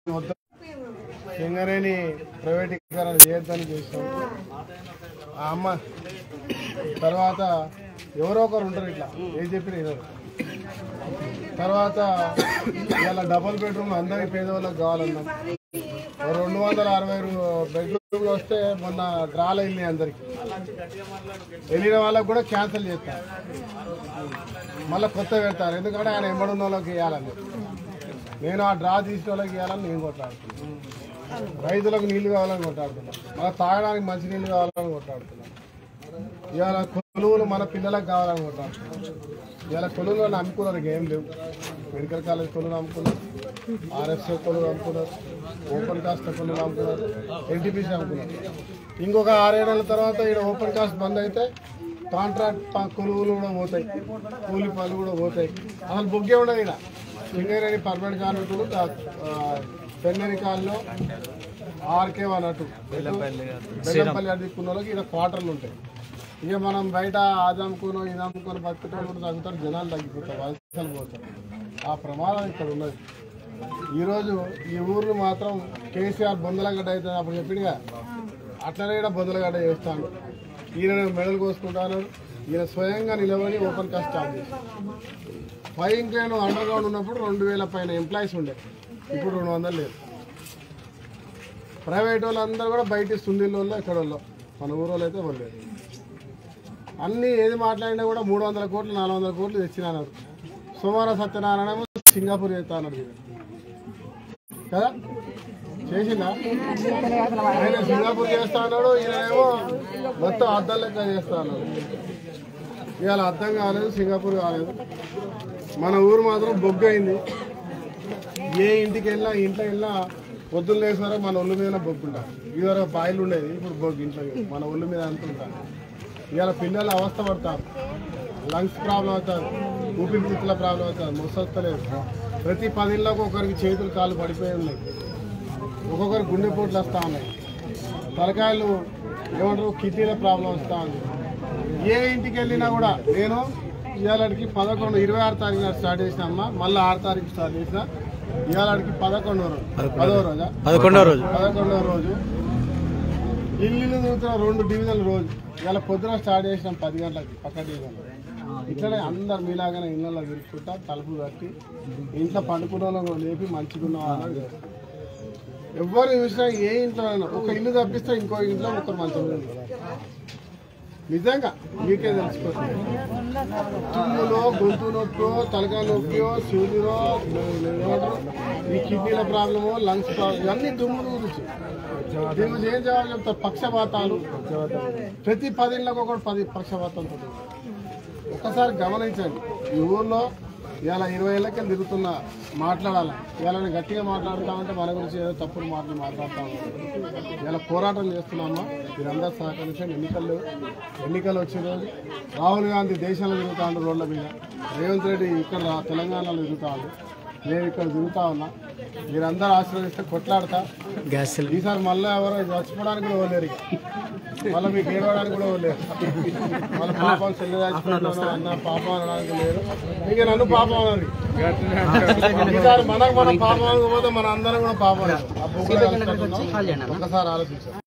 మొత్తం సింగరేణి ప్రైవేటీకరణ చేయొద్దని చేసాం ఆ అమ్మ తర్వాత ఎవరో ఒకరు ఉంటారు ఇట్లా ఏం చెప్పిన వినరు తర్వాత ఇలా డబుల్ బెడ్రూమ్ అందరి పేదవాళ్ళకి కావాలన్నాం ఓ రెండు వందల అరవై బెడ్రూమ్లు వస్తే మొన్న డ్రాలు వెళ్ళినాయి అందరికి వెళ్ళిన వాళ్ళకి కూడా క్యాన్సిల్ చేస్తారు మళ్ళీ కొత్త పెడతారు ఎందుకంటే ఆయన ఎంబడున్న వాళ్ళకి ఇవ్వాలని నేను ఆ డ్రా తీసిన వాళ్ళకి ఇవ్వాలని నేను కొట్లాడుతున్నాను రైతులకు నీళ్లు కావాలని కొట్లాడుతున్నా మన తాగడానికి మంచి నీళ్లు కావాలని కొట్లాడుతున్నా ఇవాళ కొలువులు మన పిల్లలకు కావాలని కొట్లాడుతున్నాం ఇవాళ కొలువులు అమ్ముకున్నారు ఏం లేవు మెడికల్ కాలేజ్ కొలువులు అమ్ముకున్నారు ఆర్ఎస్ఏ కొలువులు అమ్ముకున్నారు ఓపెన్ కాస్ట్ కొలువులు అమ్ముకున్నారు ఎన్టీపీసీ అమ్ముకున్నారు ఇంకొక ఆరేడేళ్ల తర్వాత ఇక్కడ ఓపెన్ కాస్ట్ బంద్ అయితే కాంట్రాక్ట్ ప- కొలువులు కూడా పోతాయి కూలి పనులు కూడా పోతాయి అసలు బుగ్గే ఉండదు ఇక్కడ సింగరేణి పర్మనెంట్ కార్మికులు పెన్నెరి కాల్లో ఆర్కే వన్ అటు బెల్లంపల్లి అడుక్కున్న వాళ్ళకి ఇక్కడ క్వార్టర్లు ఉంటాయి ఇక మనం బయట అది అమ్ముకునో ఇది అమ్ముకొని బతుకుతాం కూడా తగ్గుతారు జనాలు తగ్గిపోతారు వలసలు పోతారు ఆ ప్రమాదం ఇక్కడ ఉన్నది ఈరోజు ఈ ఊర్లు మాత్రం కేసీఆర్ బొందలగడ్డ అవుతుంది అప్పుడు చెప్పినగా అట్లనే కూడా బొందలగడ్డ చేస్తాను ఈయన మెడలు కోసుకుంటాను ఈయన స్వయంగా నిలబడి ఓపెన్ కాస్ట్ స్టార్ట్ చేస్తాను ఫైవ్ క్లేన్ అండర్ గ్రౌండ్ ఉన్నప్పుడు రెండు వేల పైన ఎంప్లాయీస్ ఉండే ఇప్పుడు రెండు వందలు లేదు ప్రైవేట్ వాళ్ళందరూ కూడా బయట సుందిల్ వాళ్ళు ఎక్కడ వాళ్ళు మన ఊరు వాళ్ళు అయితే వాళ్ళు అన్ని ఏది మాట్లాడినా కూడా మూడు వందల కోట్లు నాలుగు వందల కోట్లు తెచ్చినారు సోమవారం సత్యనారాయణ ఏమో సింగపూర్ చేస్తా అన్నాడు ఈయన. కదా చేసిందా ఆయన సింగపూర్ చేస్తా అన్నాడు ఈయనేమో మొత్తం అద్దం లెక్క చేస్తా అన్నాడు ఇవాళ అర్థం కాలేదు సింగపూర్ కాలేదు మన ఊరు మాత్రం బొగ్గు అయింది ఏ ఇంటికి వెళ్ళినా ఇంట్లో వెళ్ళినా పొద్దున్న లేసే వరకు మన ఒళ్ళు మీద బొగ్గు ఉంటారు ఇదివరకు బాయిలు ఉండేది ఇప్పుడు బొగ్గు ఇంట్లో మన ఒళ్ళు మీద అంత ఉంటారు ఇవాళ పిల్లలు అవస్థ పడతారు లంగ్స్ ప్రాబ్లం అవుతారు ఊపిరితిత్తుల ప్రాబ్లం అవుతారు మొసొస్తలేదు ప్రతి పదిళ్ళకు ఒకరికి చేతులు కాళ్ళు పడిపోయి ఉన్నాయి ఒక్కొక్కరు గుండెపోట్లు వస్తూ ఉన్నాయి తలకాయలు ఏమంటారు కిడ్నీల ప్రాబ్లం వస్తూ ఉంది ఏ ఇంటికి వెళ్ళినా కూడా నేను ఇవాళకి పదకొండు ఇరవై ఆరు తారీఖు నాడు స్టార్ట్ చేసిన అమ్మ మళ్ళీ ఆరు తారీఖు స్టార్ట్ చేసిన ఇవాళకి పదకొండో రోజు పదో రోజా పదకొండవ రోజు పదకొండవ రోజు ఇల్లు తిరుగుతున్న రెండు డివిజన్ల రోజు ఇవాళ పొద్దున స్టార్ట్ చేసినాం పది గంటలకి పక్క డివిజన్ ఇట్లనే అందరు మీలాగానే ఇళ్ళలో తిరుగుకుంటా తలుపు కట్టి ఇంట్లో పండుకున్న వాళ్ళని కూడా లేపి మంచిగా ఉన్న వాళ్ళని చేస్తాం. ఎవరు చూసినా ఏ ఇంట్లో అయినా ఒక ఇల్లు తప్పిస్తే ఇంకో ఇంట్లో ఒకరు మంచం మీద ఉంటారు. నిజంగా మీకే తెలిసిపోతుంది తుమ్ములో గొంతు నొప్పో తలకాయ నొప్పియో శివుడిలో ఏమంటారు ఈ కిడ్నీల ప్రాబ్లమో లంగ్స్ ప్రాబ్లం ఇవన్నీ తుమ్ముల గురించి దీని గురించి ఏం జవాబు చెప్తారు పక్షపాతాలు ప్రతి పదిళ్ళకు ఒకటి పది పక్షపాతం ఉంటుంది ఒక్కసారి గమనించండి ఈ ఊర్లో ఇవాళ ఇరవై ఏళ్ళకి తిరుగుతున్న మాట్లాడాలి ఇవాళ నేను గట్టిగా మాట్లాడుతామంటే మన గురించి ఏదో తప్పుడు మాటలు మాట్లాడుతూ ఉన్నాం ఇలా పోరాటం చేస్తున్నామా మీరందరూ సహకరించండి ఎన్నికలు ఎన్నికలు వచ్చే రోజు రాహుల్ గాంధీ దేశంలో తిరుగుతా ఉండు రోడ్ల మీద రేవంత్ రెడ్డి ఇక్కడ రా- తెలంగాణలో తిరుగుతా ఉండు నేను ఇక్కడ తిరుగుతా ఉన్నా మీరందరూ ఆశీర్వదిస్తే కొట్లాడతా గ్యాస్ సిలిండర్ ఈసారి మళ్ళీ ఎవరో చచ్చిపోవడానికి కూడా పోలేరు ఇక. మళ్ళీ మీకు ఏడవడానికి కూడా పోలేరు మళ్ళీ పాపం చెల్లి చచ్చిపోతున్నాను అన్న పాపం అనడానికి లేరు ఇక నన్ను పాపం అన్నారు ఈసారి మనకు మనం పాపం అనకపోతే మన అందరం కూడా పాపం అనాలి. ఆ బొగ్గులు కలుసుకుంటున్నాం. ఒక్కసారి ఆలోచించాం